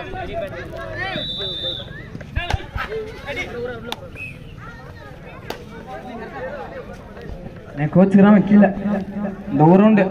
நான் கோச்சுக்கிறாம கீழே இந்த ஒரு ரவுண்டு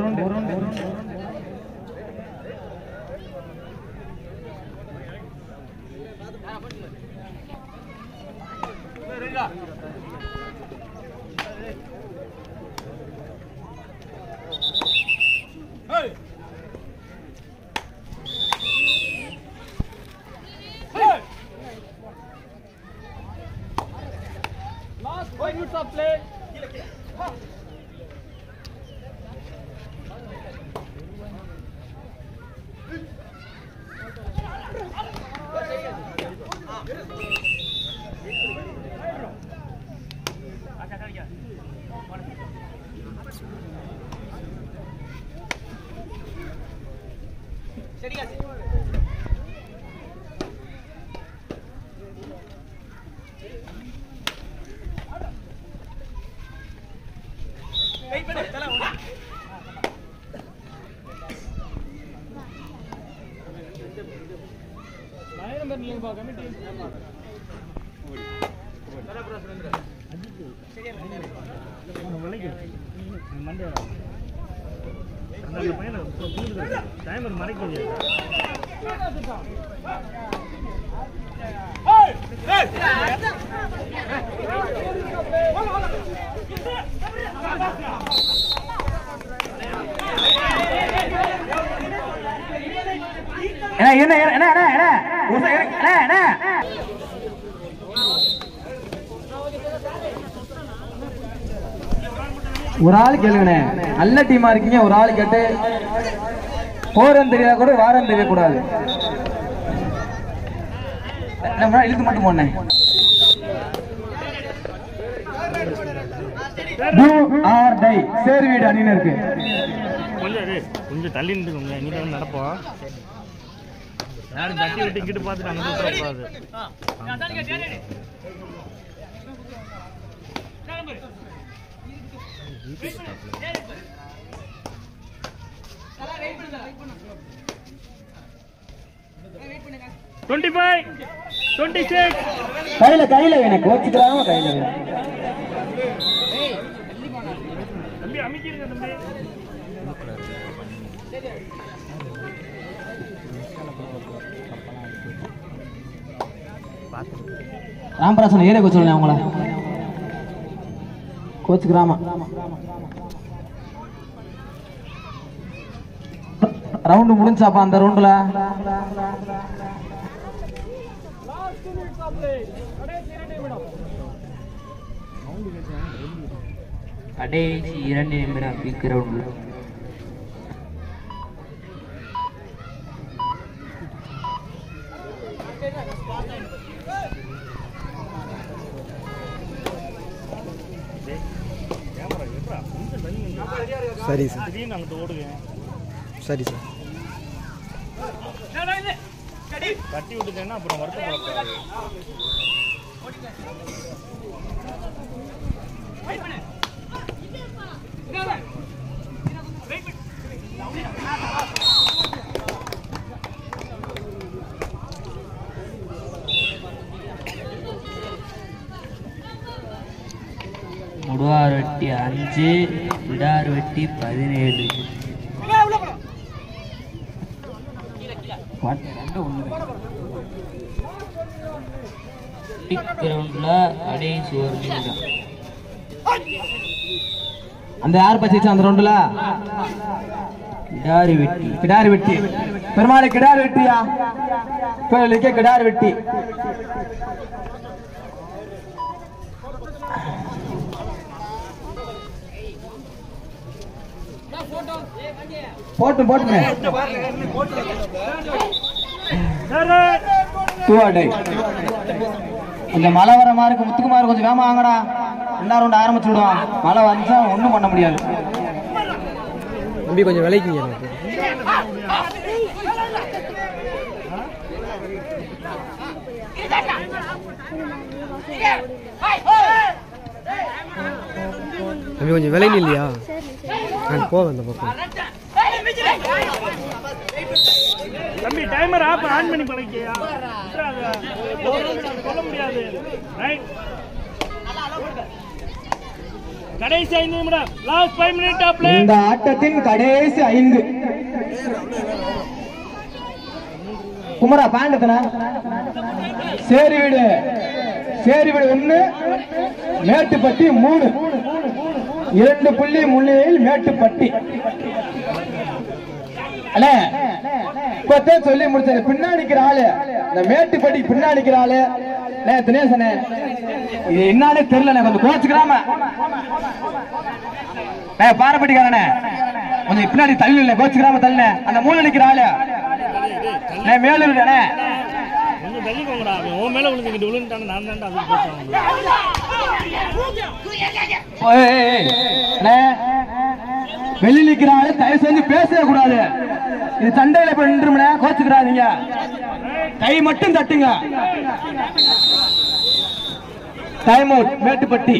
டைமர் மறைக்க என்ன என்ன என்ன என்ன என்ன உச- என்ன என்ன ஒரு ஆள் கேளுங்கண்ணே நல்ல டீமா இருக்கீங்க ஒரு ஆள் கேட்டு போரம் தெரியாத கூட வாரம் தெரியக்கூடாது நம்ம இழுத்து மட்டும் போனேன் Do or die. சேர் வீடு அணின்னு இருக்கு கொஞ்சம் இரு. கொஞ்சம் தள்ளி நின்று கொஞ்சம் இங்கிட்ட வந்து நடப்போம் யாரும் தட்டி விட்டு இங்கிட்டு பார்த்துட்டு அங்கே கூடாது டுவெண்ட்டி ஃபைவ் டுவெண்ட்டி சிக்ஸ் கையில கையில எனக்கு கோச்சுக்கிறாம கையில வேணும். தம்பி அமைக்கிருங்க தம்பி ராமராசன் ஏரியா கோச்சு சொல்லுங்க அவங்கள கோச்சுக்கிறாம ரவுண்டு முடிஞ்சாப்பா அந்த ரவுண்டுல கடைசி இரண்டு நிமிடம் பிக் ரவுண்டில் சரி சார் திடீர்னு அங்கிட்டு ஓடுங்க சரி சார் தட்டி விட்டுட்டேன்னா அப்புறம் வருத்தப்படக்கூடாது முடுவார் வெட்டி அஞ்சு விடார் வெட்டி பதினேழு கிரவுண்ட்ல கடைசி ஒரு நிமிடம் அந்த யார் பச்சிச்சு அந்த ரவுண்டுல விடாரி வெட்டி கிடாரி வெட்டி பெருமாளை கிடாரி வெட்டியா கோயிலுக்கே கிடாரி வெட்டி போட்டு போட்டுங்க டூ கொஞ்சம் மழை வர மாதிரி இருக்கு முத்துக்குமார் கொஞ்சம் வேமா வாங்கடா ரெண்டா ரவுண்ட் ஆரம்பிச்சு விடுவான் மழை வந்துச்சா ஒன்றும் பண்ண முடியாது தம்பி கொஞ்சம் விலைக்குங்க எனக்கு தம்பி கொஞ்சம் விலைன்னு இல்லையா நான் போவேன் அந்த பக்கம் தம்பி டைமர் ஆஃப் ஆன் பண்ணி பழக்கியா சொல்ல முடியாது ரைட் கடைசி ஐந்து நிமிடம் last five minute of play இந்த ஆட்டத்தின் கடைசி ஐந்து குமரா பாண்டத்தனா சேரி வீடு சேரி வீடு ஒண்ணு மேட்டுப்பட்டி மூணு இரண்டு புள்ளி முள்ளியில் மேட்டுப்பட்டி அண்ணே இப்பத்தே சொல்லி முடிச்சது பின்னாடி நிக்கிற ஆளு இந்த மேட்டுப்பட்டி பின்னாடி நிக்கிற ஆளு அண்ணே, தினேசனே இது என்னன்னு தெரியல கொஞ்சம் கோச்சுக்கிறாம ஏய் பாரப்பட்டிக்காரனே கொஞ்சம் பின்னாடி தள்ளி இல்லை கோச்சுக்கிறாம தள்ளு அந்த மூணு நிக்கிற ஆளு அண்ணே, மேல இருக்கனே கொஞ்சம் தள்ளிக்கோங்கடா அவன் உன் மேல விழுந்துக்கிட்டு விழுந்துட்டான்னு நான் தான்டா அதுக்கு பேசுவாங்க வெளி நிக்கிற ஆளு தயவு செஞ்சு பேசவே கூடாது இது சண்டையில போய் நின்றுமனே கோச்சுக்கிறாதீங்க கை மட்டும் தட்டுங்க டைம் அவுட் மேட்டுப்பட்டி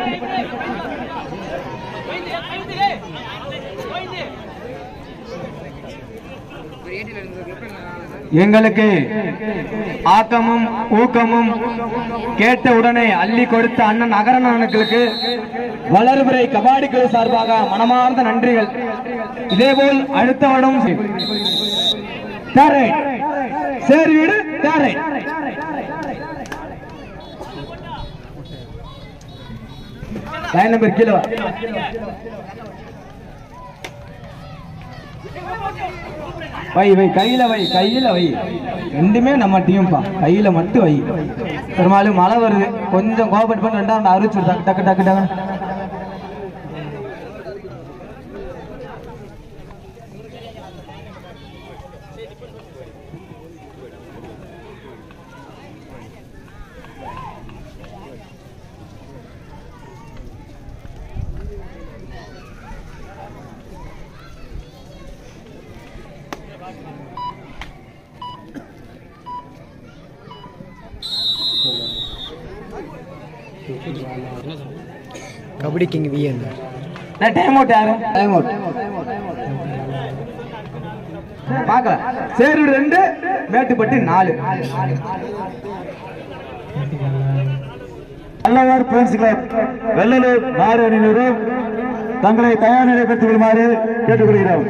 எங்களுக்கு ஆக்கமும் ஊக்கமும் கேட்ட உடனே அள்ளி கொடுத்த அண்ணன் அகரணர்களுக்கு வளர்பிறை கபாடி குழு சார்பாக மனமார்ந்த நன்றிகள் இதேபோல் அடுத்த வருடம் தேரை சேரி வீடு தேரை லைன் நம்பர் கீழே வா. வை வை கையில வை கையில வை ரெண்டுமே நம்ம டீம்பா கையில மட்டும் வை பெரும்பாலும் மழை வருது கொஞ்சம் கோபப்பட்டு பண்ணி ரெண்டாவது அரிச்சு டக்கு டக்கு டக்கு டக்கு kabaddi king V N time out time out பார்க்கல சேரு ரெண்டு மேட்டுப்பட்டி நாலு நல்லவர் பிரெண்ட்ஸ் கிளப் வெள்ளலூர் நாடு அணியினரும் தங்களை தயார் நிலைப்படுத்திக் கொள்ளுமாறு கேட்டுக்கொள்கிறோம்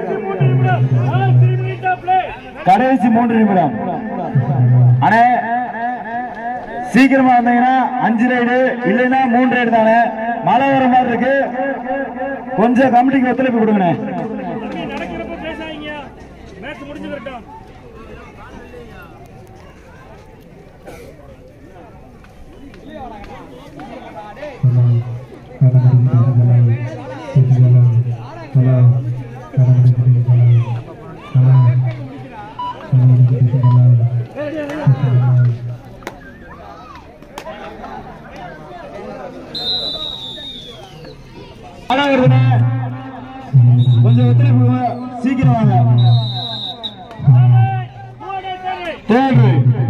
கடைசி மூன்று நிமிடம் அண்ணே சீக்கிரமா வந்தீங்கன்னா அஞ்சு ரைடு இல்லைன்னா மூன்று ரைடு தானே மழை வர மாதிரி இருக்கு கொஞ்சம் கமிட்டிக்கு ஒத்துழைப்பு கொடுங்கண்ணே நடக்கிறப்ப பேசாதீங்க மேட்ச் முடிஞ்சு வரட்டும் மழை வருதுண்ணே கொஞ்சம் ஒத்துழைப்பு கொடுங்க. சீக்கிரம் வாங்க தேவை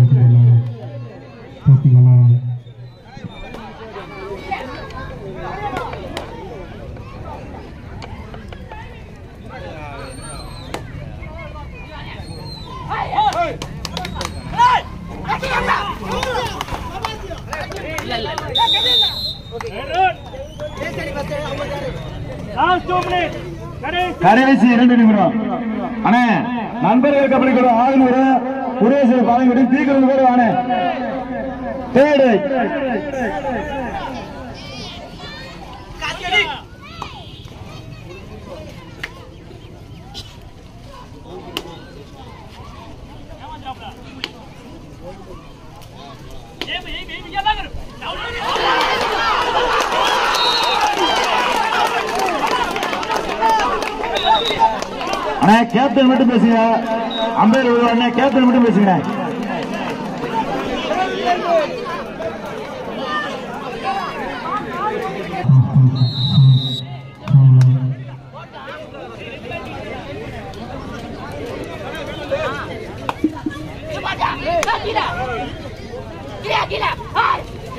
லாஸ்ட் டூ மினிட் கடைசி கடைசி இரண்டு நிமிடம் அண்ணே நண்பர்கள் கபடி கூட ஆகுனூர் குடியரசு பாலங்குடி தீக்கிறது கூட வானே தேடு அண்ணா கேப்டன் மட்டும் பேசுங்க அம்பேர் அண்ணா கேப்டன் மட்டும் பேசுங்க Gila! Gila, gila! Hai!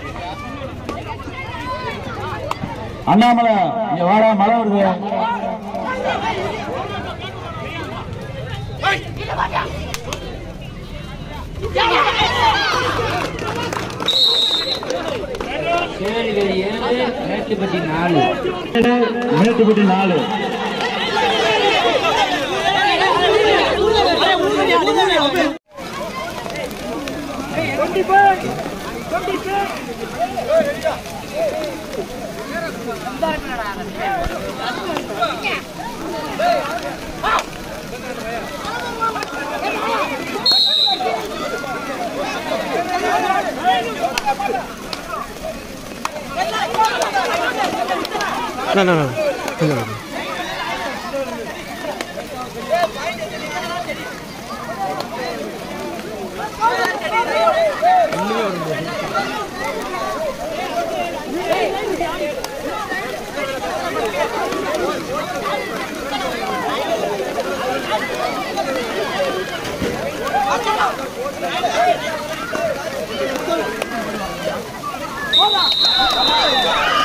Annamalai இங்க வாடா மழை வருது Gila, gila! மேட்டுப்பட்டி நாலு மேட்டுப்பட்டி நாலு அண்ணா அண்ணா, அண்ணா கொஞ்சம் இருங்க. Hold on.